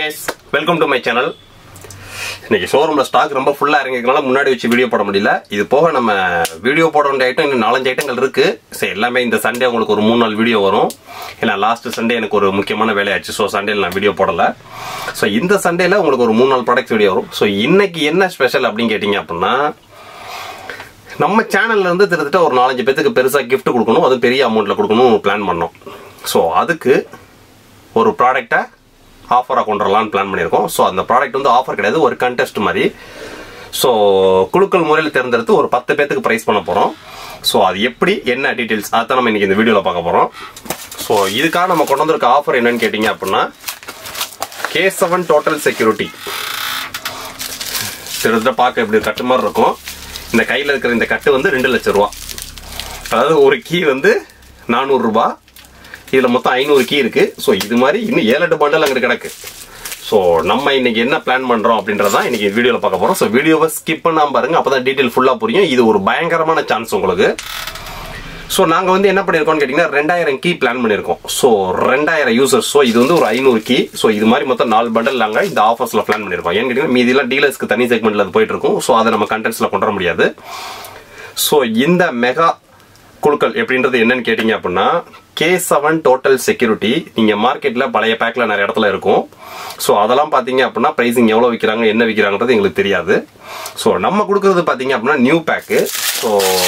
guys welcome to my channel இன்னைக்கு ஷோரூம்ல stock ரொம்ப ஃபுல்லா இறங்கிருக்கனால முன்னாடி வச்சு வீடியோ போட முடியல இது போக நம்ம வீடியோ போட வேண்டிய ஐட்டம் இன்னும் நாலஞ்சு ஐட்டங்கள் இருக்கு சரி எல்லாமே இந்த சண்டே உங்களுக்கு ஒரு மூணு நாள் வீடியோ வரும் ஏன்னா லாஸ்ட் சண்டே எனக்கு ஒரு முக்கியமான வேலையாச்சு ஸோ சண்டேல நான் வீடியோ போடல ஸோ இந்த சண்டேல உங்களுக்கு ஒரு மூணு நாள் ப்ராடக்ட் வீடியோ வரும் ஸோ இன்னைக்கு என்ன ஸ்பெஷல் அப்படின்னு கேட்டீங்க அப்படின்னா நம்ம சேனல்ல இருந்து கிட்டத்தட்ட ஒரு நாலஞ்சு பேத்துக்கு பெருசா gift கொடுக்கணும் அதுவும் பெரிய அமௌண்ட்ல கொடுக்கணும் பிளான் பண்ணோம் ஸோ அதுக்கு ஒரு ப்ராடக்டை ஆஃபராக கொண்டு வரலாம்னு பிளான் பண்ணியிருக்கோம் ஸோ அந்த ப்ராடக்ட் வந்து ஆஃபர் கிடையாது ஒரு கண்டெஸ்ட் மாதிரி ஸோ குழுக்கள் முறையில் தேர்ந்தெடுத்து ஒரு பத்து பேத்துக்கு ப்ரைஸ் பண்ண போகிறோம் ஸோ அது எப்படி என்ன டீட்டெயில்ஸ் அதான் நம்ம இன்னைக்கு இந்த வீடியோவில் பார்க்க போகிறோம் ஸோ இதுக்காக நம்ம கொண்டு வந்திருக்க ஆஃபர் என்னன்னு கேட்டிங்க அப்படின்னா கே செவன் டோட்டல் செக்யூரிட்டி கிட்டத்தட்ட பார்க்க இப்படி கட்டு மாதிரி இருக்கும் இந்த கையில் இருக்கிற இந்த கட்டு வந்து ரெண்டு லட்சம் ரூபா அதாவது ஒரு கீ வந்து நானூறு ரூபாய் இதுல மொத்தம் ஐநூறு கீ இருக்கு ஸோ இது மாதிரி இன்னும் ஏழு எட்டு பண்டல் அங்கே கிடக்கு ஸோ நம்ம இன்னைக்கு என்ன பிளான் பண்றோம் அப்படின்றதான் இன்னைக்கு வீடியோல பார்க்க போறோம் ஸோ வீடியோவை ஸ்கிப் பண்ணாம பாருங்க அப்பதான் டீடைல் ஃபுல்லா புரியும் இது ஒரு பயங்கரமான சான்ஸ் உங்களுக்கு ஸோ நாங்கள் வந்து என்ன பண்ணியிருக்கோம்னு கேட்டிங்கன்னா ரெண்டாயிரம் கீ பிளான் பண்ணியிருக்கோம் ஸோ ரெண்டாயிரம் யூசர்ஸ் ஸோ இது வந்து ஒரு ஐநூறு கீ ஸோ இது மாதிரி மொத்தம் நாலு பண்டல் நாங்கள் இந்த ஆஃபர்ஸில் பிளான் பண்ணியிருக்கோம் ஏன்னு கேட்டிங்கன்னா மீதிலாம் டீலர்ஸ்க்கு தனி செக்மெண்ட்டில் அது போயிட்டு இருக்கும் ஸோ அதை நம்ம கண்டென்ட்ஸில் கொண்டு வர முடியாது ஸோ இந்த மெகா குழுக்கள் எப்படின்றது என்னன்னு கேட்டிங்க அப்படின்னா கே செவன் டோட்டல் செக்யூரிட்டி நீங்கள் மார்க்கெட்டில் பழைய பேக்கில் நிறைய இடத்துல இருக்கும் ஸோ அதெல்லாம் பார்த்தீங்க அப்படின்னா ப்ரைஸிங் எவ்வளோ விற்கிறாங்க என்ன விற்கிறாங்கன்றது எங்களுக்கு தெரியாது ஸோ நம்ம கொடுக்குறது பார்த்தீங்க அப்படின்னா நியூ பேக்கு ஸோ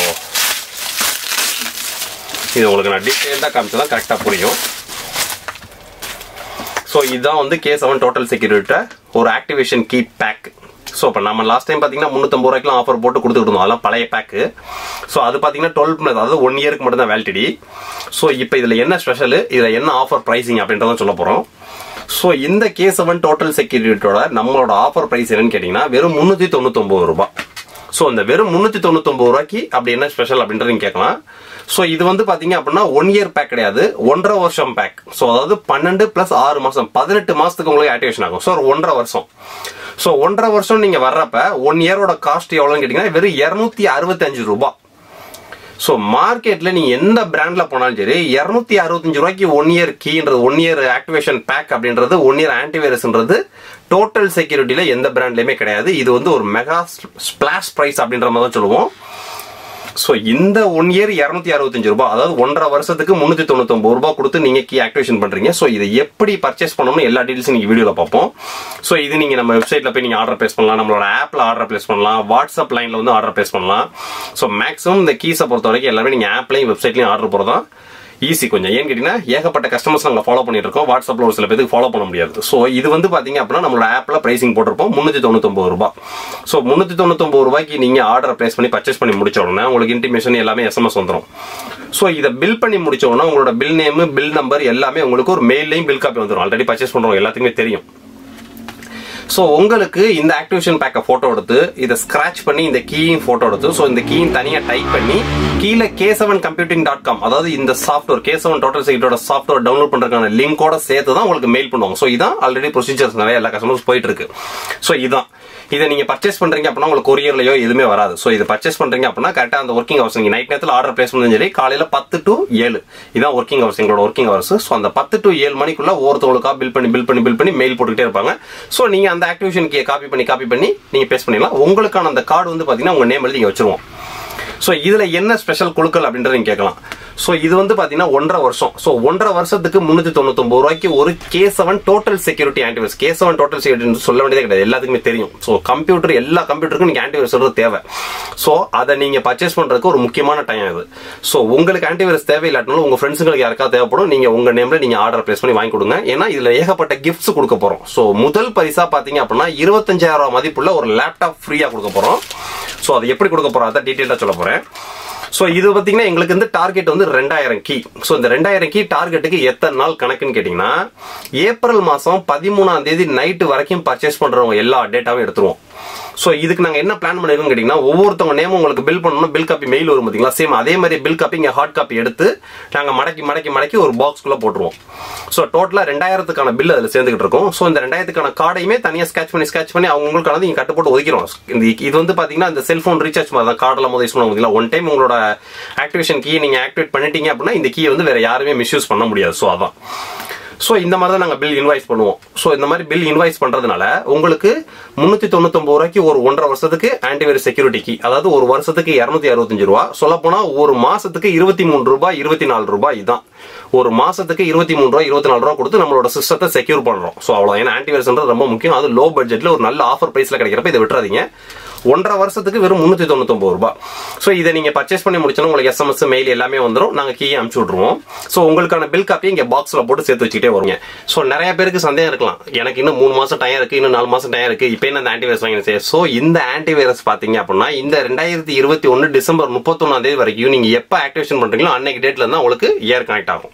இது உங்களுக்கு நான் டீட்டெயில்டாக காமிச்சதான் கரெக்டாக புரியும் ஸோ இதுதான் வந்து கே செவன் டோட்டல் செக்யூரிட்ட ஒரு ஆக்டிவேஷன் கீ பேக் ஸோ இப்போ நம்ம லாஸ்ட் டைம் பார்த்தீங்கன்னா முந்நூற்றம்பது ரூபாய்க்குலாம் ஆஃபர் போட்டு கொடுத்துட்டு இருந்தோம் அதெல்லாம் பழைய பேக்கு ஸோ அது பார்த்தீங்கன்னா டுவெல் பிளஸ் அதாவது ஒன் இயருக்கு மட்டும் தான் வேலிடிட்டி ஸோ இப்போ இதில் என்ன ஸ்பெஷல் இதில் என்ன ஆஃபர் ப்ரைஸிங் அப்படின்றத சொல்ல போகிறோம் ஸோ இந்த கே செவன் டோட்டல் செக்யூரிட்டியோட நம்மளோட ஆஃபர் ப்ரைஸ் என்னன்னு கேட்டிங்கன்னா வெறும் முந்நூற்றி தொண்ணூத்தொம்பது ரூபாய் ஸோ இந்த வெறும் முந்நூற்றி தொண்ணூத்தொம்பது ரூபாய்க்கு அப்படி என்ன ஸ்பெஷல் அப்படின்றத நீங்க கேட்கலாம் ஸோ இது வந்து பாத்தீங்க அப்படின்னா ஒன் இயர் பேக் கிடையாது ஒன்றரை வருஷம் பேக் ஸோ அதாவது பன்னெண்டு பிளஸ் ஆறு மாசம் பதினெட்டு மாசத்துக்கு உங்களுக்கு ஆக்டிவேஷன் ஆகும் ஸோ ஒரு ஒன்றரை வருஷம் ஸோ ஒன்றரை வருஷம் நீங்க வர்றப்ப ஒன் இயரோட காஸ்ட் எவ்வளோன்னு கேட்டீங்கன்னா வெறும் இருநூத்தி அறுபத்தஞ்சு ரூபாய் ஸோ மார்க்கெட்ல நீங்க எந்த பிராண்ட்ல போனாலும் சரி இருநூத்தி அறுபத்தஞ்சு ரூபாய்க்கு ஒன் இயர் கீன்றது ஒன் இயர் ஆக்டிவேஷன் பேக் அப்படின்றது ஒன் இயர் ஆன்டிவைரஸ்ன்றது டோட்டல் செக்யூரிட்டியில எந்த பிராண்ட்லயுமே கிடையாது இது வந்து ஒரு மெகா ஸ்பிளாஷ் பிரைஸ் அப்படின்ற மாதிரி தான் சொல்லுவோம் ஸோ இந்த ஒன் இயர் இரநூத்தி அறுபத்தஞ்சு ரூபாய் அதாவது ஒன்றரை வருஷத்துக்கு முன்னூத்தி தொண்ணூத்தொம்பது ரூபாய் கொடுத்து நீங்க கீ ஆக்டிவேஷன் பண்றீங்க ஸோ இதை எப்படி பர்ச்சேஸ் பண்ணணும்னு எல்லா டீடைல்ஸும் நீங்க வீடியோல பார்ப்போம் ஸோ இது நீங்க நம்ம வெப்சைட்ல போய் நீங்க ஆர்டர் பிளேஸ் பண்ணலாம் நம்மளோட ஆப்ல ஆர்டர் பிளேஸ் பண்ணலாம் வாட்ஸ்அப் லைன்ல வந்து ஆர்டர் பிளேஸ் பண்ணலாம் ஸோ மேக்ஸிமம் இந்த கீஸை பொறுத்த வரைக்கும் எல்லாமே நீங்க ஆப்லையும் வெப்சைட்லயும் ஆர்டர் போறதா ஈஸி கொஞ்சம் ஏன்னு கேட்டீங்கன்னா ஏகப்பட்ட கஸ்டமர்ஸ் நாங்கள் ஃபாலோ பண்ணிட்டு இருக்கோம் வாட்ஸ்அப்ல ஒரு சில பேருக்கு ஃபாலோ பண்ண முடியாது ஸோ இது வந்து பாத்தீங்க அப்படின்னா நம்மளோட ஆப்ல பிரைசிங் போட்டிருப்போம் முன்னூத்தி தொண்ணூத்தொன்பது ரூபாய் ஸோ முன்னூத்தி தொண்ணூத்தொன்பது ரூபாய்க்கு நீங்க ஆர்டர் பிளேஸ் பண்ணி பர்ச்சேஸ் பண்ணி முடிச்ச உடனே உங்களுக்கு இன்டிமேஷன் எல்லாமே எஸ்எம்எஸ் வந்துடும் ஸோ இதை பில் பண்ணி முடிச்ச உடனே உங்களோட பில் நேம் பில் நம்பர் எல்லாமே உங்களுக்கு ஒரு மெயிலையும் பில் காப்பி வந்துடும் ஆல்ரெடி பர்ச்சேஸ் பண்றவங்க எல்லாத்துக்குமே தெரியும் ஸோ உங்களுக்கு இந்த ஆக்டிவேஷன் பேக்கை ஃபோட்டோ எடுத்து இதை ஸ்கிராச் பண்ணி இந்த கீயும் ஃபோட்டோ எடுத்து ஸோ இந்த கீயும் தனியாக டைப் பண்ணி கீழே K seven computing dot com அதாவது இந்த சாஃப்ட்வேர் கே செவன் டோட்டல் செக்யூரிட்டியோட சாஃப்ட்வேர் டவுன்லோட் பண்ணுறதுக்கான லிங்கோட சேர்த்து தான் உங்களுக்கு மெயில் பண்ணுவாங்க ஸோ இதான் ஆல்ரெடி ப்ரொசீஜர்ஸ் நிறைய எல்லா கஸ்டமர்ஸ் போயிட்டு இருக்கு ஸோ இதான் இதை நீங்க பர்ச்சேஸ் பண்றீங்க அப்படின்னா உங்களுக்கு கொரியர்லயோ எதுவுமே வராது ஸோ இதை பர்ச்சேஸ் பண்றீங்க அப்படின்னா கரெக்டா அந்த ஒர்க்கிங் ஹவர்ஸ் நீங்க நைட் நேரத்தில் ஆர்டர் பிளேஸ் பண்ணதும் சரி காலையில பத்து டு ஏழு இதான் ஒர்க்கிங் ஹவர்ஸ் எங்களோட ஒர்க்கிங் ஹவர்ஸ் ஸோ அந்த பத்து டு ஏழு மணிக்குள்ள ஒவ்வொருத்தவங்களுக்கா பில் பண்ணி பில் பண்ணி பில் பண்ணி மெயில் போட்டுக்கிட்டே இருப்பாங்க ஸோ நீங்க அந்த ஆக்டிவேஷன் கீ காப்பி பண்ணி காப்பி பண்ணி நீங்க பேஸ் பண்ணிடலாம் உங்களுக்கான அந்த கார்டு வந்து பாத்தீங்கன்னா உங்க நேம் எழுதி இங்க வச்சிருவோம் ஸோ இதுல என்ன ஸ்பெஷல் குழுக்கள் அப்படின்றத நீங்க கேட்கலாம் ஸோ இது வந்து பாத்தீங்கன்னா ஒன்றரை வருஷம் ஸோ ஒன்றரை வருஷத்துக்கு முன்னூத்தி தொண்ணூத்தொன்பது ரூபாய்க்கு ஒரு K seven total security antivirus K seven total security சொல்ல வேண்டியதே கிடையாது எல்லாத்துக்குமே தெரியும் ஸோ கம்ப்யூட்டர் எல்லா கம்ப்யூட்டருக்கும் நீங்க ஆன்டிவைரஸ் சொல்றது தேவை ஸோ அதை நீங்க பர்ச்சேஸ் பண்றதுக்கு ஒரு முக்கியமான டைம் இது ஸோ உங்களுக்கு ஆன்டிவைரஸ் தேவையில்லாட்டினாலும் உங்க ஃப்ரெண்ட்ஸுங்களுக்கு யாருக்கா தேவைப்படும் நீங்க உங்க நேம்ல நீங்க ஆர்டர் பிளேஸ் பண்ணி வாங்கி கொடுங்க ஏன்னா இதுல ஏகப்பட்ட கிஃப்ட்ஸ் கொடுக்க போறோம் ஸோ முதல் பரிசா பாத்தீங்க அப்படின்னா இருபத்தஞ்சாயிரம் மதிப்புள்ள ஒரு லேப்டாப் ஃப்ரீயா கொடுக்க போறோம் ஸோ அதை எப்படி கொடுக்க போறோம் அதை டீட்டெயிலாக சொல்ல போறேன் ஸோ இது பார்த்தீங்கன்னா எங்களுக்கு வந்து டார்கெட் வந்து ரெண்டாயிரம் கீ ஸோ இந்த ரெண்டாயிரம் கீ டார்கெட்டுக்கு எத்தனை நாள் கணக்குன்னு கேட்டிங்கன்னா ஏப்ரல் மாதம் பதிமூணாம் தேதி நைட்டு வரைக்கும் பர்ச்சேஸ் பண்ணுறவங்க எல்லா டேட்டாவும் எடுத்துருவோம் ஸோ இதுக்கு நாங்கள் என்ன பிளான் பண்ணிருக்கோம் கேட்டிங்கன்னா ஒவ்வொருத்தவங்க நேமும் உங்களுக்கு பில் பண்ணணும் பில் காப்பி மெயில் வரும் பார்த்தீங்களா சேம் அதே மாதிரி பில் காப்பி இங்கே ஹார்ட் காப்பி எடுத்து நாங்கள் மடக்கி மடக்கி மடக்கி ஒரு பாக்ஸ்க்குள்ளே போட்டுருவோம் ஸோ டோட்டலாக ரெண்டாயிரத்துக்கான பில் அதில் சேர்ந்துக்கிட்டு இருக்கும் ஸோ இந்த ரெண்டாயிரத்துக்கான கார்டையுமே தனியாக ஸ்கேச் பண்ணி ஸ்கேச் பண்ணி அவங்களுக்கான நீங்கள் கட்டு போட்டு ஒதுக்கிறோம் இந்த இது வந்து பார்த்தீங்கன்னா இந்த செல்ஃபோன் ரீசார்ஜ் மாதிரி தான் கார்டில் முதல் யூஸ் பண்ண முடியல ஒன் டைம் உங்களோட ஆக்டிவேஷன் கீ நீங்கள் ஆக்டிவேட் பண்ணிட்டீங்க அப்படின்னா இந்த கீயை வந்து வேற யாருமே மிஸ்யூஸ் பண்ண முடியாது ஸோ அதான் ஸோ இந்த மாதிரி தான் நாங்கள் பில் இன்வாய்ஸ் பண்ணுவோம் ஸோ இந்த மாதிரி பில் இன்வாய்ஸ் பண்றதுனால உங்களுக்கு முன்னூத்தி தொண்ணூத்தொன்பது ரூபாய்க்கு ஒரு ஒன்றரை வருஷத்துக்கு ஆன்டிவைரஸ் செக்யூரிட்டிக்கு அதாவது ஒரு வருஷத்துக்கு இரநூத்தி அறுபத்தஞ்சு ரூபா சொல்ல போனா ஒரு மாசத்துக்கு இருபத்தி மூணு ரூபாய் இருபத்தி நாலு ரூபாய் இதான் ஒரு மாசத்துக்கு இருபத்தி மூணு ரூபாய் இருபத்தி நாலு ரூபா கொடுத்து நம்மளோட சிஸ்டத்தை செக்யூர் பண்றோம் ஸோ அவ்வளோ ஏன்னா ஆன்டிவைரஸ்ன்றது ரொம்ப முக்கியம் அது லோ பட்ஜெட்ல ஒரு நல்ல ஆஃபர் பிரைஸ்ல கிடைக்கிறப்ப இதை விட்டுறாதீங்க ஒன்றரை வருஷத்துக்கு வெறும் முன்னூத்தி தொண்ணூத்தொன்பது ரூபாய் ஸோ இதை நீங்க பர்ச்சேஸ் பண்ணி முடிச்சோன்னா உங்களுக்கு எஸ்எம்எஸ் மெயில் எல்லாமே வந்துடும் நாங்க கீ அனுப்பிச்சு விட்ருவோம் ஸோ உங்களுக்கான பில் காப்பி இங்க பாக்ஸ்ல போட்டு சேர்த்து வச்சுக்கிட்டே வருங்க ஸோ நிறைய பேருக்கு சந்தேகம் இருக்கலாம் எனக்கு இன்னும் மூணு மாசம் டைம் இருக்கு இன்னும் நாலு மாசம் டைம் இருக்கு இப்போ என்ன இந்த ஆன்டிவைரஸ் வாங்கி ஸோ இந்த ஆன்டிவைரஸ் பாத்தீங்க அப்படின்னா இந்த ரெண்டாயிரத்தி இருபத்தி ஒன்னு டிசம்பர் முப்பத்தொன்னாம் தேதி வரைக்கும் நீங்க எப்ப ஆக்டிவேஷன் பண்றீங்களோ அன்னைக்கு டேட்ல இருந்தா உங்களுக்கு இயர் கனெக்ட் ஆகும்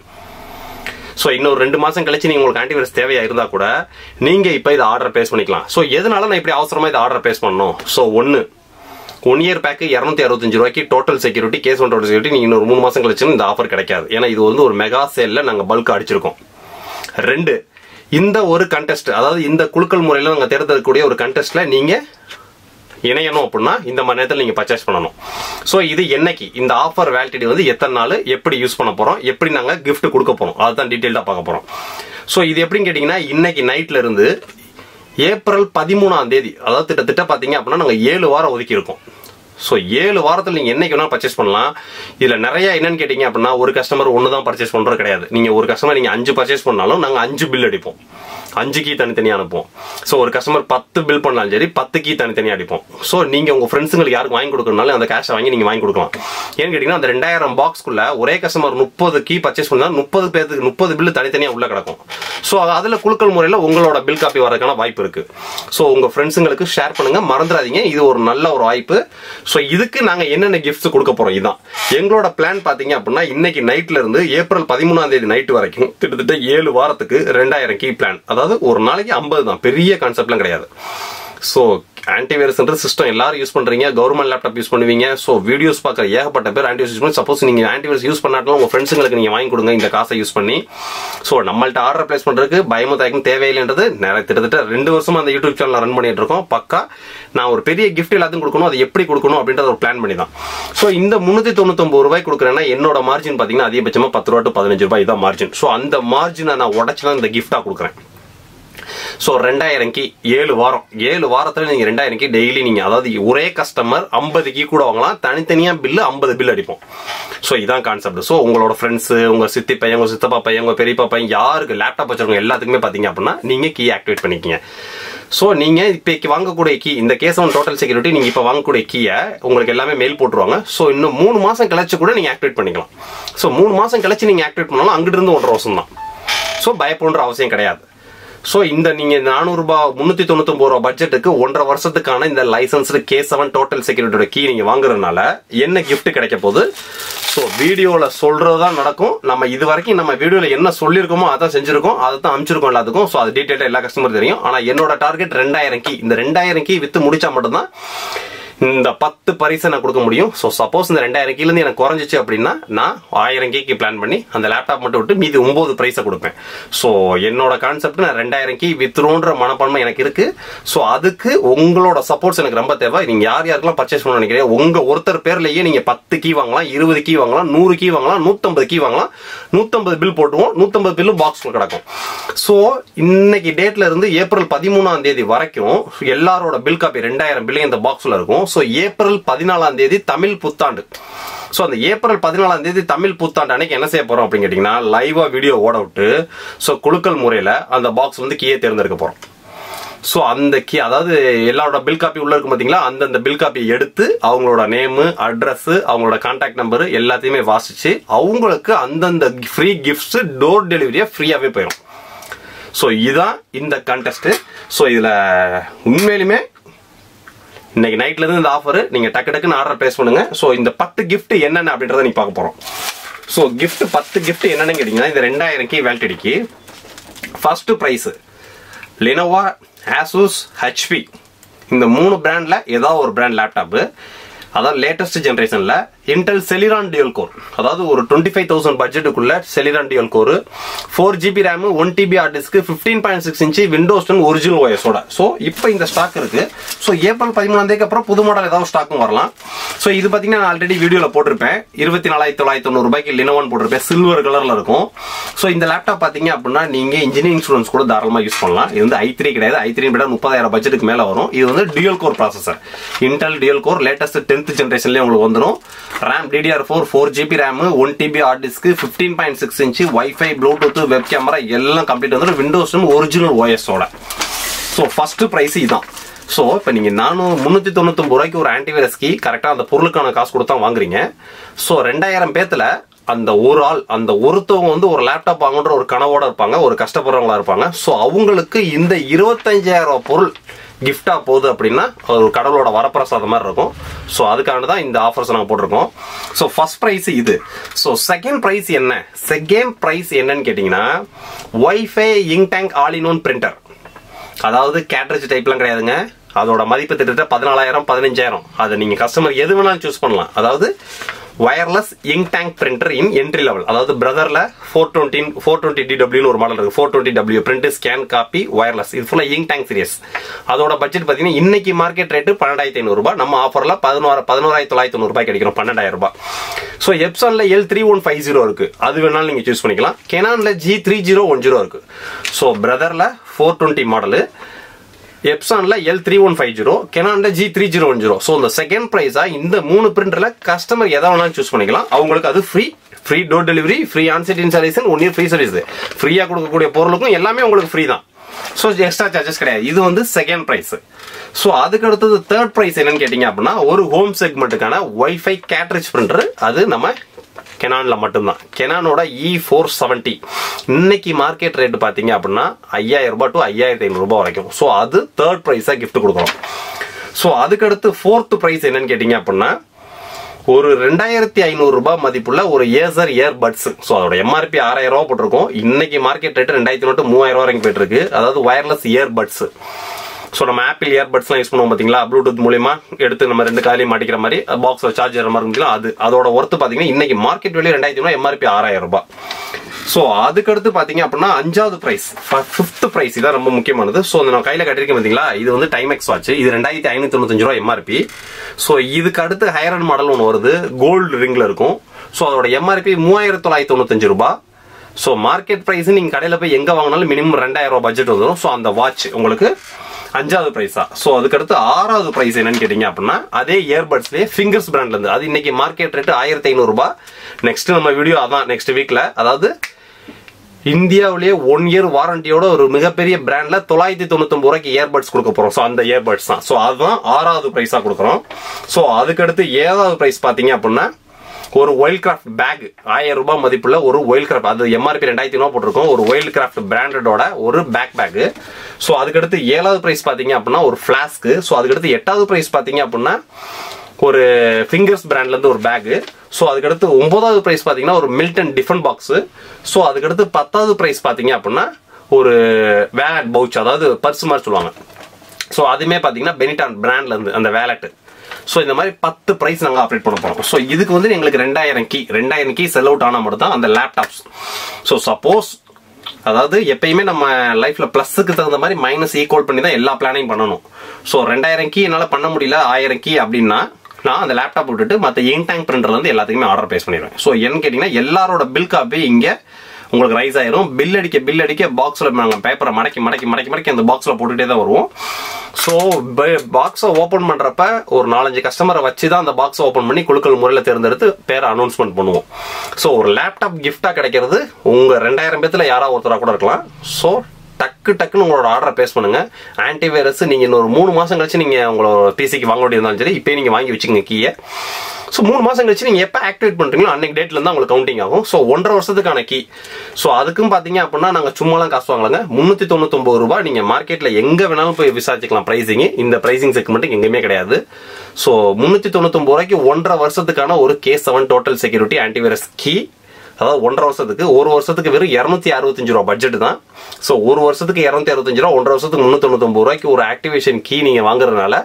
ஸோ இன்னொரு ரெண்டு மாசம் கழிச்சு நீங்க உங்களுக்கு ஆன்டிவைரஸ் தேவையா இருந்தா கூட நீங்க இப்ப இதை ஆர்டர் பேஸ் பண்ணிக்கலாம் ஸோ எதனால நான் இப்படி அவசரமா இதை ஆர்டர் பேஸ் பண்ணணும் ஸோ ஒன்னு ஒன் இயர் பேக்கு இரநூத்தி அறுபத்தஞ்சு ரூபாய்க்கு total security case one total security நீங்க இன்னொரு மூணு மாசம் கழிச்சு இந்த ஆஃபர் கிடைக்காது ஏன்னா இது வந்து ஒரு மெகா சேல்ல நாங்க பல்க் அடிச்சிருக்கோம் ரெண்டு இந்த ஒரு கண்டெஸ்ட் அதாவது இந்த குழுக்கள் முறையில நாங்க தேர்ந்தெடுக்கக்கூடிய ஒரு கண்டெஸ்ட்ல நீங்க இணையணும் அப்படின்னா இந்த மணி நேரத்தில் நீங்க பர்ச்சேஸ் பண்ணணும் ஸோ இது என்னைக்கு இந்த ஆஃபர் வேலிடிட்டி வந்து எத்தனை நாள் எப்படி யூஸ் பண்ண போறோம் எப்படி நாங்க gift கொடுக்க போறோம் அதுதான் டீட்டெயில்டா பார்க்க போறோம் ஸோ இது எப்படின்னு கேட்டீங்கன்னா இன்னைக்கு நைட்ல இருந்து ஏப்ரல் பதிமூணாம் தேதி அதாவது கிட்டத்தட்ட பாத்தீங்க அப்படின்னா நாங்க ஏழு வாரம் ஒதுக்கி இருக்கோம் ஸோ ஏழு வாரத்தில் நீங்கள் என்னைக்கு வேணாலும் பர்ச்சேஸ் பண்ணலாம் இதில் நிறைய என்னன்னு கேட்டிங்க அப்படின்னா ஒரு கஸ்டமர் ஒன்று தான் பர்ச்சேஸ் பண்ணுறது கிடையாது நீங்கள் ஒரு கஸ்டமர் நீங்கள் அஞ்சு பர்ச்சேஸ் பண்ணாலும் நாங்கள் அஞ்சு பில் அடிப்போம் அஞ்சு கீ தனித்தனியாக அனுப்புவோம் ஸோ ஒரு கஸ்டமர் பத்து பில் பண்ணாலும் சரி பத்து கீ தனித்தனியாக அடிப்போம் ஸோ நீங்கள் உங்கள் ஃப்ரெண்ட்ஸுங்களுக்கு யாருக்கு வாங்கி கொடுக்கறனாலும் அந்த கேஷை வாங்கி நீங்கள் வாங்கி கொடுக்கலாம் ஏன்னு கேட்டிங்கன்னா அந்த ரெண்டாயிரம் பாக்ஸ்க்குள்ள ஒரே கஸ்டமர் முப்பது கீ பர்ச்சேஸ் பண்ணால் முப்பது பேருக்கு முப்பது பில் தனித்தனியாக உள்ள கிடக்கும் ஸோ அதில் குழுக்கள் முறையில் உங்களோட பில் காப்பி வரதுக்கான வாய்ப்பு இருக்கு ஸோ உங்கள் ஃப்ரெண்ட்ஸுங்களுக்கு ஷேர் பண்ணுங்க மறந்துடாதீங்க இது ஒரு நல்ல ஒரு வாய்ப்பு ஸோ இதுக்கு நாங்கள் என்னென்ன கிஃப்ட்ஸ் கொடுக்க போறோம் இதுதான் எங்களோட பிளான் பார்த்தீங்க அப்படின்னா இன்னைக்கு நைட்ல இருந்து ஏப்ரல் பதிமூணாம் தேதி நைட் வரைக்கும் கிட்டத்தட்ட ஏழு வாரத்துக்கு ரெண்டாயிரம் கீ பிளான் அதாவது ஒரு நாளைக்கு ஐம்பது தான் பெரிய கான்செப்ட்லாம் கிடையாது ஸோ ஆன்டிவைரஸ்ன்ற சிஸ்டம் எல்லாரும் யூஸ் பண்றீங்க கவர்மெண்ட் லேப்டாப் யூஸ் பண்ணுவீங்க ஸோ வீடியோஸ் பார்க்குற ஏகப்பட்ட பேர் ஆன்டிவைரஸ் யூஸ் பண்ணி சப்போஸ் நீங்க ஆன்டிவைரஸ் யூஸ் பண்ணாட்டாலும் உங்க ஃப்ரெண்ட்ஸுங்களுக்கு நீங்க வாங்கி கொடுங்க இந்த காசை யூஸ் பண்ணி ஸோ நம்மள்ட்ட ஆர்டர் பிளேஸ் பண்றதுக்கு பயமும் தயக்கம் தேவையில்லைன்றது நிறைய கிட்டத்தட்ட ரெண்டு வருஷமா அந்த யூடியூப் சேனல் ரன் பண்ணிட்டு இருக்கோம் பக்கா நான் ஒரு பெரிய கிஃப்ட் எல்லாத்தையும் கொடுக்கணும் அதை எப்படி கொடுக்கணும் அப்படின்றத ஒரு பிளான் பண்ணி தான் ஸோ இந்த முன்னூத்தி தொண்ணூத்தொன்பது ரூபாய் கொடுக்குறேன்னா என்னோட மார்ஜின் பாத்தீங்கன்னா அதிகபட்சமா பத்து ரூபா டு பதினஞ்சு ரூபாய் தான் மார்ஜின் ஸோ அந்த மார்ஜினை நான் உடச்சு தான் இந்த கிஃப்டா கொடுக்குறேன் ஸோ ரெண்டாயிரம் கீ ஏழு வாரம் ஏழு வாரத்தில் நீங்கள் ரெண்டாயிரம் கீ டெய்லி நீங்கள் அதாவது ஒரே கஸ்டமர் ஐம்பது கீ கூட வாங்கலாம் தனித்தனியாக பில்லு ஐம்பது பில் அடிப்போம் ஸோ இதான் கான்செப்ட் ஸோ உங்களோட ஃப்ரெண்ட்ஸு உங்கள் சித்தி பையன் உங்கள் சித்தப்பா பையன் உங்கள் பெரியப்பா பையன் யாருக்கு லேப்டாப் வச்சிருக்கவங்க எல்லாத்துக்குமே பார்த்தீங்க அப்படின்னா நீங்கள் கீ ஆக்டிவேட் பண்ணிக்கிங்க ஸோ நீங்க இப்போ வாங்கக்கூடிய கீ இந்த கேஸ் ஒன் டோட்டல் செக்யூரிட்டி நீங்க இப்போ வாங்கக்கூடிய கீயை உங்களுக்கு எல்லாமே மெயில் போட்டுருவாங்க ஸோ இன்னும் மூணு மாசம் கழிச்சு கூட நீங்க ஆக்டிவேட் பண்ணிக்கலாம் ஸோ மூணு மாசம் கழிச்சு நீங்க ஆக்டிவேட் பண்ணாலும் அங்கிட்டு இருந்து ஒன்றரை வருஷம் தான் ஸோ பயப்படுற அவசியம் கிடையாது ஸோ இந்த நீங்க நானூறு ரூபாய் முன்னூத்தி தொண்ணூத்தி ரூபா பட்ஜெட்டுக்கு ஒன்றரை வருஷத்துக்கான இந்த லைசன்ஸ்டு கே செவன் டோட்டல் செக்யூரிட்டியோட கீ நீங்க வாங்குறதுனால என்ன gift கிடைக்க போகுது ஸோ வீடியோல சொல்றதுதான் நடக்கும் நம்ம இது வரைக்கும் நம்ம வீடியோல என்ன சொல்லியிருக்கோமோ அதான் செஞ்சிருக்கோம் அதை தான் அமைச்சிருக்கோம் எல்லாத்துக்கும் ஸோ அது டீட்டெயிலாக எல்லா கஸ்டமர் தெரியும் ஆனா என்னோட டார்கெட் ரெண்டாயிரம் கீ இந்த ரெண்டாயிரம் கீ வித்து முடிச்சா மட்டும்தான் இந்த பத்து பரிசை நான் கொடுக்க முடியும் ஸோ சப்போஸ் இந்த ரெண்டாயிரம் கீழ இருந்து எனக்கு குறைஞ்சிச்சு அப்படின்னா நான் ஆயிரம் கீக்கு பிளான் பண்ணி அந்த லேப்டாப் மட்டும் விட்டு மீதி ஒன்பது பிரைஸை கொடுப்பேன் ஸோ என்னோட கான்செப்ட் நான் ரெண்டாயிரம் கீ வித்துருன்ற மனப்பான்மை எனக்கு இருக்கு ஸோ அதுக்கு உங்களோட சப்போர்ட்ஸ் எனக்கு ரொம்ப தேவை நீங்க யார் யாருக்கெல்லாம் பர்ச்சேஸ் பண்ண நினைக்கிறீங்க உங்க ஒருத்தர் பேர்லயே நீங்க பத்து கீ வாங்கலாம் இருபது கீ வாங்கலாம் நூறு கீ வாங்கலாம் நூத்தம்பது கீ வாங்கலாம் நூத்தம்பது பில் போட்டுருவோம் நூத்தம்பது பில்லு பாக்ஸ்ல கிடக்கும் ஸோ இன்னைக்கு டேட்ல இருந்து ஏப்ரல் பதிமூணாம் தேதி வரைக்கும் எல்லாரோட பில் காப்பி ரெண்டாயிரம் பில் இந்த பாக்ஸ்ல இருக்கும் ஸோ ஏப்ரல் பதினாலாம் தேதி தமிழ் புத்தாண்டு ஸோ அந்த ஏப்ரல் பதினாலாம் தேதி தமிழ் புத்தாண்டு அன்னைக்கு என்ன செய்ய போறோம் அப்படின்னு கேட்டீங்கன்னா லைவா வீடியோ ஓட விட்டு ஸோ குழுக்கள் முறையில அந்த பாக்ஸ் வந்து கீயே தேர்ந்தெடுக்க போறோம் ஸோ அந்த கீ அதாவது எல்லாரோட பில் காப்பி உள்ள இருக்கும் பாத்தீங்களா அந்தந்த பில் காப்பி எடுத்து அவங்களோட நேமு அட்ரஸ் அவங்களோட கான்டாக்ட் நம்பர் எல்லாத்தையுமே வாசிச்சு அவங்களுக்கு அந்தந்த ஃப்ரீ கிஃப்ட்ஸ் டோர் டெலிவரியா ஃப்ரீயாவே போயிடும் ஸோ இதுதான் இந்த கண்டெஸ்ட் ஸோ இதுல உண்மையிலுமே இன்னைக்கு நைட்ல இருந்து இந்த ஆஃபர் நீங்க டக்கு டக்குன்னு ஆர்டர் பிளேஸ் பண்ணுங்க ஸோ இந்த பத்து gift என்னென்ன அப்படின்றத நீ பார்க்க போறோம் ஸோ gift பத்து gift என்னன்னு கேட்டீங்கன்னா இந்த ரெண்டாயிரம் கி வேல்டிடிக்கு first prize Lenovo Asus HP இந்த மூணு பிராண்ட்ல ஏதாவது ஒரு பிராண்ட் லேப்டாப் அதான் லேட்டஸ்ட் ஜென்ரேஷன்ல இன்டெல் செலிரான் டியூல் கோர் அதாவது ஒரு டுவெண்ட்டி ஃபைவ் தௌசண்ட் பட்ஜெட்டுக்குள்ள Celeron dual core four GB RAM one TB hard disk fifteen point six inch Windows ten original ஓஎஸோட ஸோ இப்போ இந்த ஸ்டாக் இருக்கு ஸோ ஏப்ரல் பதிமூணாம் தேதிக்கு அப்புறம் புது மாடல் ஏதாவது ஸ்டாக்கும் வரலாம் ஸோ இது பார்த்தீங்கன்னா நான் ஆல்ரெடி வீடியோவில் போட்டிருப்பேன் இருபத்தி நாலாயிரத்தி தொள்ளாயிரத்தி தொண்ணூறு ரூபாய்க்கு லினோவான் போட்டிருப்பேன் சில்வர் கலர்ல இருக்கும் ஸோ இந்த லேப்டாப் பார்த்தீங்க அப்படின்னா நீங்க இன்ஜினியரிங் ஸ்டூடெண்ட்ஸ் கூட தாராளமாக யூஸ் பண்ணலாம் இது வந்து ஐ த்ரீ கிடையாது ஐ த்ரீ விட முப்பதாயிரம் பட்ஜெட்டுக்கு மேல வரும் இது வந்து dual core processor Intel dual core latest tenth ஜென்ரேஷன்லேயே உங்களுக்கு வந்துடும் RAM DDR four four GB RAM one TB hard disk fifteen point six inch wifi bluetooth web camera எல்லாம் கம்ப்ளீட் வந்துடும் விண்டோஸ் ஒரிஜினல் ஓஎஸோட ஸோ ஃபர்ஸ்ட் ப்ரைஸ் இதான் so இப்போ நீங்கள் நானும் முந்நூற்றி தொண்ணூத்தொம்பது ரூபாய்க்கு ஒரு ஆன்டிவைரஸ் கீ கரெக்டாக அந்த பொருளுக்கான காசு கொடுத்தா வாங்குறீங்க ஸோ ரெண்டாயிரம் பேத்துல அந்த ஒரு ஆள் அந்த ஒருத்தவங்க வந்து ஒரு லேப்டாப் வாங்குன்ற ஒரு கனவோட இருப்பாங்க ஒரு கஷ்டப்படுறவங்களா இருப்பாங்க ஸோ அவங்களுக்கு இந்த இருபத்தஞ்சாயிரம் ரூபாய் பொருள் கிஃப்டா போகுது அப்படின்னா அது ஒரு கடவுளோட வரப்பிரசாதம் மாதிரி இருக்கும் ஸோ அதுக்கான தான் இந்த ஆஃபர்ஸ் நாங்கள் போட்டிருக்கோம் ஸோ ஃபர்ஸ்ட் ப்ரைஸ் இது ஸோ செகண்ட் ப்ரைஸ் என்ன செகண்ட் ப்ரைஸ் என்னன்னு கேட்டிங்கன்னா wifi ink tank all in one printer அதாவது கேட்ரேஜ் டைப்லாம் கிடையாதுங்க அதோட மதிப்பு திட்டத்தட்ட பதினாலாயிரம் பதினஞ்சாயிரம் அதை நீங்க கஸ்டமர் எது வேணாலும் சூஸ் பண்ணலாம் அதாவது wireless ink tank printer in entry level அதாவது பிரதர்ல four twenty four twenty T W ஒரு மாடல் இருக்கு four twenty W print scan copy wireless இது ஃபுல்லா இங்க் டேங்க் சீரியஸ் அதோட பட்ஜெட் பாத்தீங்கன்னா இன்னைக்கு மார்க்கெட் ரேட்டு பன்னெண்டாயிரத்தி ஐநூறு ரூபாய் நம்ம ஆஃபர்ல பதினோரு பதினோராயிரத்தி தொள்ளாயிரத்தி தொண்ணூறு ரூபாய் கிடைக்கும் பன்னெண்டாயிரம் ரூபாய் ஸோ எப்சான்ல L three one five zero இருக்கு அது வேணாலும் நீங்க சூஸ் பண்ணிக்கலாம் கெனான்ல G three zero one zero இருக்கு ஸோ பிரதர்ல ஃபோர் டுவெண்ட்டி மாடலு எப்சான்ல L three one five zero கெனான்ல G three zero one zero so இந்த செகண்ட் ப்ரைஸா இந்த மூணு பிரிண்டர்ல கஸ்டமர் எதை வேணாலும் சூஸ் பண்ணிக்கலாம் அவங்களுக்கு அது free free door delivery free onsite installation one year free service ஃப்ரீயா கொடுக்கக்கூடிய பொருளுக்கும் எல்லாமே உங்களுக்கு ஃப்ரீ தான் ஸோ எக்ஸ்ட்ரா சார்ஜஸ் கிடையாது இது வந்து செகண்ட் ப்ரைஸ் ஸோ அதுக்கு அடுத்தது தேர்ட் ப்ரைஸ் என்னன்னு கேட்டீங்க அப்படின்னா ஒரு ஹோம் செக்மெண்ட்டுக்கான ஒய்ஃபை கேட்ரேஜ் பிரிண்டர் அது நம்ம கெனான்ல மட்டும்தான் கெனானோட இ ஃபோர் செவன்டி இன்னைக்கு மார்க்கெட் ரேட் பாத்தீங்க அப்படின்னா ஐயாயிரம் ரூபாய் டு ஐயாயிரத்தி ஐநூறு ரூபாய் வரைக்கும் ஸோ அது தேர்ட் ப்ரைஸா கிஃப்ட் கொடுக்குறோம் ஸோ அதுக்கடுத்து ஃபோர்த் ப்ரைஸ் என்னன்னு கேட்டீங்க அப்படின்னா ஒரு ரெண்டாயிரத்தி ஐநூறு ரூபாய் மதிப்புள்ள ஒரு ஏசர் இயர் பட்ஸ் ஸோ அதோட எம்ஆர்பி ஆறாயிரம் ரூபாய் போட்டிருக்கோம் இன்னைக்கு மார்க்கெட் ரேட் ரெண்டாயிரத்தி நோட்டு மூவாயிரம் ரூபாய் வரைக்கும் போயிட்டு இருக்கு அதாவது வயர்லெஸ் இயர் பட்ஸ் ஸோ நம்ம ஆப்பிள் இயர்பட்ஸ்லாம் யூஸ் பண்ணுவோம் பார்த்தீங்களா ப்ளூடூத் மூலியமா எடுத்து நம்ம ரெண்டு காலையும் மாட்டிக்கிற மாதிரி பாக்ஸில் சார்ஜர் மாதிரி இருந்துச்சுல அது அதோட ஒர்த்து பார்த்தீங்கன்னா இன்னைக்கு மார்க்கெட் வெளியே ரெண்டாயிரத்தி ரூபாய் எம்ஆர்பி ஆறாயிரம் ரூபாய் ஸோ அதுக்கடுத்து பார்த்தீங்க அப்படின்னா அஞ்சாவது ப்ரைஸ் ஃபிஃப்த் ப்ரைஸ் இதான் ரொம்ப முக்கியமானது ஸோ நான் கையில் கட்டிருக்கேன் பார்த்தீங்களா இது வந்து டைம் எக்ஸ் வாட்ச் இது ரெண்டாயிரத்தி ஐநூத்தி தொண்ணூத்தஞ்சு ரூபா எம்ஆர்பி ஸோ இதுக்கு அடுத்து ஹையர் அண்ட் மாடல் ஒன்று வருது கோல்டு ரிங்ல இருக்கும் ஸோ அதோட எம்ஆர்பி மூவாயிரத்தி தொள்ளாயிரத்தி தொண்ணூத்தஞ்சு ரூபாய் ஸோ மார்க்கெட் ப்ரைஸ் நீங்க கடையில் போய் எங்க வாங்கினாலும் மினிமம் ரெண்டாயிரம் ரூபாய் பட்ஜெட் வந்துடும் ஸோ அந்த வாட்ச் உங்களுக்கு அஞ்சாவது பிரைஸா ஸோ அதுக்கடுத்து ஆறாவது பிரைஸ் என்னன்னு கேட்டீங்க அப்படின்னா அதே இயர்பட்ஸ்லேயே ஃபிங்கர்ஸ் பிராண்ட்ல இருந்து அது இன்னைக்கு மார்க்கெட் ரேட் ஆயிரத்தி ஐநூறு ரூபாய் நெக்ஸ்ட் நம்ம வீடியோ அதான் நெக்ஸ்ட் வீக்ல அதாவது இந்தியாவிலேயே ஒன் இயர் வாரண்டியோட ஒரு மிகப்பெரிய பிராண்ட்ல தொள்ளாயிரத்தி தொண்ணூத்தி ரூபாய்க்கு இயர்பட்ஸ் கொடுக்க போறோம் ஸோ அந்த இயர்பட்ஸ் தான் ஸோ அதுதான் ஆறாவது பிரைஸா கொடுக்குறோம் ஸோ அதுக்கடுத்து ஏழாவது பிரைஸ் பாத்தீங்க அப்படின்னா ஒரு ஒயில் கிராஃப்ட் பேக் ஆயிரம் ரூபாய் மதிப்புள்ள ஒரு ஒயில் கிராஃப்ட் அது எம்ஆர்பி ரெண்டாயிரத்தி ரூபா போட்டிருக்கோம் ஒரு ஒயில் கிராஃப்ட் பிராண்டடோட ஒரு பேக் பேக் ஸோ அதுக்கடுத்து ஏழாவது பிரைஸ் பாத்தீங்க அப்படின்னா ஒரு ஃபிளாஸ்க்கு ஸோ அதுக்கடுத்து எட்டாவது பிரைஸ் பாத்தீங்க அப்படின்னா ஒரு ஃபிங்கர்ஸ் பிராண்ட்ல இருந்து ஒரு பேக் ஸோ அதுக்கடுத்து ஒன்பதாவது பிரைஸ் பாத்தீங்கன்னா ஒரு மில்டன் டிஃபன் பாக்ஸ் ஸோ அதுக்கடுத்து பத்தாவது பிரைஸ் பாத்தீங்க அப்படின்னா ஒரு வேலட் பவுச் அதாவது பர்ஸ் மாதிரி சொல்லுவாங்க ஸோ அதுமே பாத்தீங்கன்னா பெனிடான் பிராண்ட்ல இருந்து அந்த வேலட் ஸோ இந்த மாதிரி பத்து ப்ரைஸ் நாங்கள் ஆப்ரேட் பண்ண போகிறோம் ஸோ இதுக்கு வந்து எங்களுக்கு ரெண்டாயிரம் கீ ரெண்டாயிரம் கீ செல் அவுட் ஆனால் மட்டும் தான் அந்த லேப்டாப்ஸ் ஸோ சப்போஸ் அதாவது எப்பயுமே நம்ம லைஃப்ல பிளஸுக்கு தகுந்த மாதிரி மைனஸ் ஈக்குவல் பண்ணி தான் எல்லா பிளானையும் பண்ணணும் ஸோ ரெண்டாயிரம் கீ என்னால் பண்ண முடியல ஆயிரம் கீ அப்படின்னா நான் அந்த லேப்டாப் விட்டுட்டு மற்ற இன் டேங்க் பிரிண்டர்ல இருந்து எல்லாத்துக்குமே ஆர்டர் பேஸ் பண்ணிடுவேன் ஸோ என்னன்னு கேட்டிங்கன்னா எல்லாரோட பில் காப்பி இங்கே உங்களுக்கு ரைஸ் ஆயிரும் பில் அடிக்க பில் அடிக்க பாக்ஸில் நாங்கள் பேப்பரை மடக்கி மடக்கி மடக்கி மடக்கி அந்த பாக்ஸில் போட்டுகிட்டே தான் வருவோம் ஸோ பாக்ஸை ஓப்பன் பண்ணுறப்ப ஒரு நாலஞ்சு கஸ்டமரை வச்சு தான் அந்த பாக்ஸை ஓப்பன் பண்ணி குழுக்கள் முறையில் தேர்ந்தெடுத்து பேரை அனௌன்ஸ்மெண்ட் பண்ணுவோம் ஸோ ஒரு லேப்டாப் கிஃப்டாக கிடைக்கிறது உங்கள் ரெண்டாயிரம் பேத்துல யாராவது ஒருத்தராக கூட இருக்கலாம் ஸோ டக்கு டக்குன்னு உங்களோட ஆர்டரை பேஸ் பண்ணுங்க ஆன்டிவைரஸ் நீங்க இன்னொரு மூணு மாசம் கழிச்சு நீங்க உங்களோட பிசிக்கு வாங்க வேண்டியிருந்தாலும் சரி இப்பயே நீங்க வாங்கி வச்சுக்கோங்க கீயை ஸோ மூணு மாசம் கழிச்சு நீங்க எப்போ ஆக்டிவேட் பண்றீங்களோ அன்னைக்கு டேட்ல இருந்து உங்களுக்கு கவுண்டிங் ஆகும் ஸோ ஒன்றரை வருஷத்துக்கான கீ ஸோ அதுக்கும் பாத்தீங்க அப்படின்னா நாங்க சும்மாலாம் காசு வாங்கலாங்க முன்னூத்தி தொண்ணூத்தொன்பது ரூபாய் நீங்க மார்க்கெட்ல எங்க வேணாலும் போய் விசாரிச்சுக்கலாம் பிரைசிங் இந்த பிரைசிங் செக்மெண்ட் எங்கேயுமே கிடையாது ஸோ முன்னூத்தி தொண்ணூத்தொன்பது ரூபாய்க்கு ஒன்றரை வருஷத்துக்கான ஒரு K seven total security antivirus key அதாவது ஒன்றரை வருஷத்துக்கு ஒரு வருஷத்துக்கு வெறும் இரநூத்தி அறுபத்தஞ்சு ரூபா பட்ஜெட் தான் ஸோ ஒரு வருஷத்துக்கு இரநூத்தி அறுபத்தஞ்சு ரூபா ஒன்றரை வருஷத்துக்கு முன்னூத்தி தொண்ணூத்தொன்பது ரூபாய்க்கு ஒரு ஆக்டிவேஷன் கீ நீங்க வாங்குறதுனால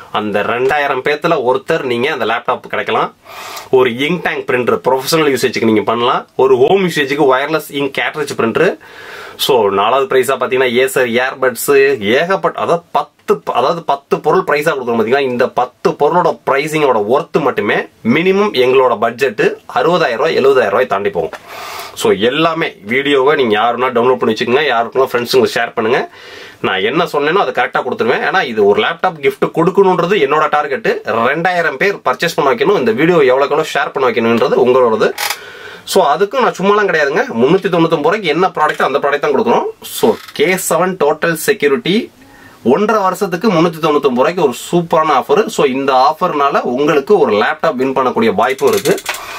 அந்த ரெண்டாயிரம் பேத்துல ஒருத்தர் நீங்க அந்த லேப்டாப் கிடைக்கலாம் ஒரு இங்க் டேங்க் பிரிண்டர் ப்ரொஃபஷனல் யூசேஜுக்கு நீங்க பண்ணலாம் ஒரு ஹோம் யூசேஜுக்கு wireless ink cartridge printer so நாலாவது ப்ரைஸா பார்த்தீங்கன்னா ஏசர் ஏர்பட்ஸ் ஏகப்பட்ட அதாவது பத்து அதாவது பத்து பொருள் ப்ரைஸாக கொடுக்குறோம் பார்த்தீங்கன்னா இந்த பத்து பொருளோட ப்ரைஸிங்கோட ஒர்த்து மட்டுமே மினிமம் எங்களோட பட்ஜெட்டு அறுபதாயிரம் ரூபாய் எழுபதாயிரம் ரூபாய் தாண்டி போகும் ஸோ எல்லாமே வீடியோவை நீங்கள் யாருன்னா டவுன்லோட் பண்ணி வச்சுக்கோங்க யாருக்கும் ஃப்ரெண்ட்ஸுங்களுக்கு ஷேர் பண்ணுங்க நான் என்ன சொன்னேனோ அதை கரெக்டாக கொடுத்துருவேன் ஏன்னா இது ஒரு லேப்டாப் gift கொடுக்கணுன்றது என்னோட டார்கெட்டு ரெண்டாயிரம் பேர் பர்ச்சேஸ் பண்ண வைக்கணும் இந்த வீடியோ எவ்வளோக்கு எவ்வளோ ஷேர் பண்ண வைக்கணுன்றது உங்களோடது ஸோ அதுக்கும் நான் சும்மாலாம் கிடையாதுங்க முந்நூற்றி தொண்ணூத்தொம்பது ரூபாய்க்கு என்ன ப்ராடக்ட் அந்த ப்ராடக்ட் தான் கொடுக்குறோம் so K seven total security ஒன்றரை வருஷத்துக்கு முந்நூற்றி தொண்ணூத்தொம்பது ரூபாய்க்கு ஒரு சூப்பரான ஆஃபர் ஸோ இந்த ஆஃபர்னால உங்களுக்கு ஒரு லேப்டாப் வின் பண்ணக்கூடிய வாய்ப்பும் இருக்கு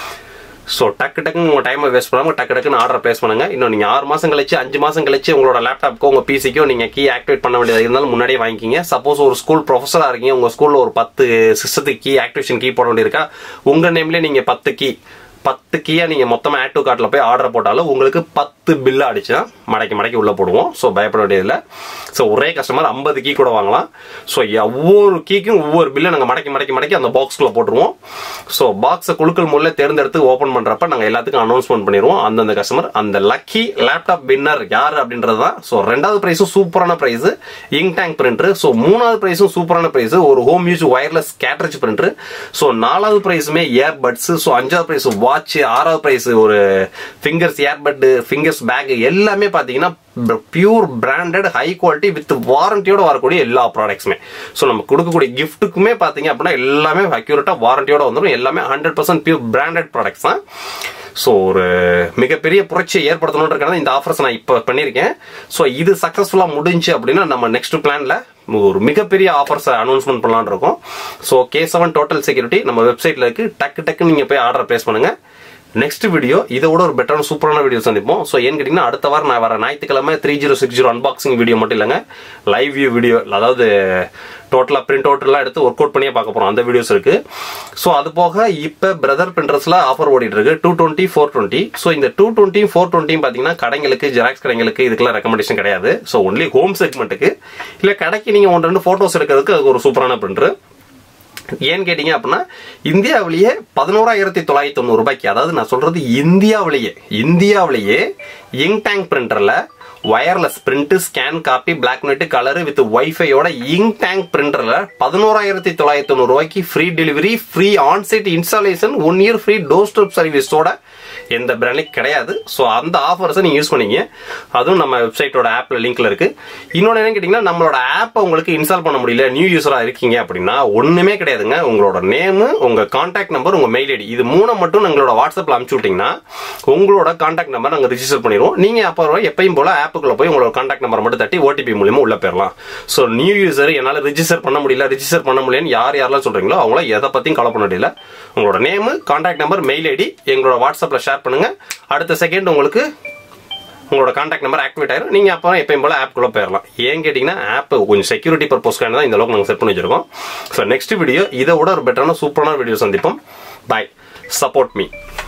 ஸோ டக்கு டக்குன்னு உங்கள் டைமை வேஸ்ட் பண்ணாமல் டக்கு டக்குன்னு ஆர்டர் ப்ளேஸ் பண்ணுங்க இன்னும் நீங்கள் ஆறு மாதம் கழிச்சு அஞ்சு மாதம் கழிச்சு உங்களோட லேப்டாப்க்கோ உங்கள் பிசிக்கோ நீங்கள் கீ ஆக்டிவேட் பண்ண வேண்டியது இருந்தாலும் முன்னாடியே வாங்கிக்கிங்க சப்போஸ் ஒரு ஸ்கூல் ப்ரொஃபஸராக இருக்கீங்க உங்கள் ஸ்கூலில் ஒரு பத்து சிஸ்டத்துக்கு கீ ஆக்டிவேஷன் கீ போட வேண்டியிருக்கா உங்கள் நேம்லேயே நீங்கள் பத்து கீ பத்து கீயா நீங்க மொத்தமா ஆட் டு கார்ட்ல போய் ஆர்டர் போட்டாலும் உங்களுக்கு பத்து பில்லு அடிச்சா மடக்கி மடக்கி உள்ள போடுவோம் ஸோ பயப்பட வேண்டியதில்லை ஸோ ஒரே கஸ்டமர் ஐம்பது கீ கூட வாங்கலாம் ஸோ ஒவ்வொரு கீக்கும் ஒவ்வொரு பில்லை நாங்கள் மடக்கி மடக்கி மடக்கி அந்த பாக்ஸ்குள்ள போட்டுருவோம் ஸோ பாக்ஸை குழுக்கள் முறையில் தேர்ந்தெடுத்து ஓப்பன் பண்றப்ப நாங்கள் எல்லாத்துக்கும் அனௌன்ஸ்மெண்ட் பண்ணிடுவோம் அந்தந்த கஸ்டமர் அந்த லக்கி லேப்டாப் வின்னர் யார் அப்படின்றது தான் ஸோ ரெண்டாவது ப்ரைஸும் சூப்பரான prize ink tank printer so மூணாவது ப்ரைஸும் சூப்பரான ப்ரைஸ் ஒரு home use wireless cartridge printer so நாலாவது ப்ரைஸுமே இயர்பட்ஸ் ஸோ அஞ்சாவது ப்ரைஸ் வாட்ச் ஆறாவது ப்ரைஸ் ஒரு ஃபிங்கர்ஸ் இயர்பட் ஃபிங்கர்ஸ் பேக் எல்லாமே பார்த்தீங்கன்னா pure branded high quality with வாரண்டியோட வரக்கூடிய எல்லா ப்ராடக்ட்ஸுமே ஸோ நம்ம கொடுக்கக்கூடிய கிஃப்ட்டுக்குமே பார்த்தீங்க அப்படின்னா எல்லாமே அக்யூரேட்டாக வாரண்டியோட வந்துடும் எல்லாமே hundred percent pure branded products தான் ஸோ ஒரு மிகப்பெரிய புரட்சியை ஏற்படுத்தணுன்றதுக்காக இந்த ஆஃபர்ஸ் நான் இப்போ பண்ணியிருக்கேன் ஸோ இது சக்ஸஸ்ஃபுல்லாக முடிஞ்சு அப்படின்னா நம்ம நெக்ஸ்ட் பிளான்ல ஒரு மிகப்பெரிய ஆஃபர்ஸ் அனௌன்ஸ்மெண்ட் பண்ணலாம்னு இருக்கோம் so K seven total security நம்ம வெப்சைட்ல இருக்கு டக்கு டக்கு நீங்க போய் ஆர்டர் பிளேஸ் பண்ணுங்க நெக்ஸ்ட் வீடியோ இதை விட ஒரு பெட்டரான சூப்பரான வீடியோ சந்திப்போம் ஸோ ஏன்னு கேட்டிங்கன்னா அடுத்த வாரம் நான் வர ஞாயிற்றுக்கிழமை three zero six zero unboxing video மட்டும் இல்லைங்க லைவ் வியூ வீடியோ அதாவது டோட்டலாக பிரிண்ட் அவுட்லாம் எடுத்து ஒர்க் அவுட் பண்ணியே பார்க்க போகிறோம் அந்த வீடியோஸ் இருக்கு ஸோ அது போக இப்போ பிரதர் பிரிண்டர்ஸ்ல ஆஃபர் ஓடிட்டு இருக்கு two twenty four twenty so இந்த டூ டுவெண்ட்டி ஃபோர் டுவெண்ட்டியும் பார்த்தீங்கன்னா கடைங்களுக்கு ஜெராக்ஸ் கடைங்களுக்கு இதுக்கெல்லாம் ரெக்கமெண்டேஷன் கிடையாது ஸோ ஒன்லி ஹோம் செக்மெண்ட்டுக்கு இல்லை கடைக்கு நீங்கள் ஒன்று ரெண்டு ஃபோட்டோஸ் எடுக்கிறதுக்கு அது ஒரு சூப்பரான பிரிண்டர் ஏன்னு கேட்டீங்க அப்படின்னா இந்தியாவிலேயே பதினோராயிரத்தி தொள்ளாயிரத்தி தொண்ணூறு ரூபாய்க்கு அதாவது நான் சொல்றது இந்தியாவிலேயே இந்தியாவிலேயே இங்க் டேங்க் பிரிண்டர்ல wireless print scan copy black and colour with வைஃபையோட இங்க் டேங்க் பிரிண்டர்ல பதினோராயிரத்தி தொள்ளாயிரத்தி தொண்ணூறு ரூபாய்க்கு free delivery free onsite installation one year free door step சர்வீஸோட எந்த பிராண்ட்லையும் கிடையாது ஸோ அந்த ஆஃபர்ஸை நீங்கள் யூஸ் பண்ணீங்க அதுவும் நம்ம வெப்சைட்டோட ஆப்ல லிங்க்ல இருக்கு இன்னொன்று என்ன கேட்டிங்கன்னா நம்மளோட ஆப்பை உங்களுக்கு இன்ஸ்டால் பண்ண முடியல நியூ யூஸராக இருக்கீங்க அப்படின்னா ஒன்றுமே கிடையாதுங்க உங்களோட நேமு உங்கள் கான்டாக்ட் நம்பர் உங்கள் மெயில் ஐடி இது மூணை மட்டும் எங்களோட வாட்ஸ்அப்பில் அனுப்பிச்சு விட்டீங்கன்னா உங்களோட கான்டாக்ட் நம்பர் நாங்கள் ரிஜிஸ்டர் பண்ணிடுவோம் நீங்கள் அப்போ எப்பயும் போல ஆப்புக்குள்ள போய் உங்களோட கான்டாக்ட் நம்பர் மட்டும் தட்டி ஓடிபி மூலியமா உள்ள போயிடலாம் ஸோ நியூ யூசர் என்னால் ரிஜிஸ்டர் பண்ண முடியல ரிஜிஸ்டர் பண்ண முடியலன்னு யார் யாரெல்லாம் சொல்றீங்களோ அவங்கள எதை பற்றியும் கவலை பண்ண முடியல உங்களோட name contact number mail ID எங்களோட வாட்ஸ்அப்பில் ஷேர் பண்ணுங்க அடுத்த செகண்ட் உங்களுக்கு உங்களோட கான்டாக்ட் நம்பர் ஆக்டிவேட் ஆயிரும் நீங்க அப்புறம் எப்பயும் போல ஆப்குள்ள போயிடலாம் ஏன் கேட்டீங்கன்னா ஆப் கொஞ்சம் செக்யூரிட்டி பர்பஸ்க்கான தான் இந்த அளவுக்கு நாங்கள் செட் பண்ணி வச்சிருக்கோம் ஸோ நெக்ஸ்ட் வீடியோ இதை விட ஒரு பெட்டரான சூப்பரான வீடியோ சந்திப்போம் பாய் சப்போர்ட் மீ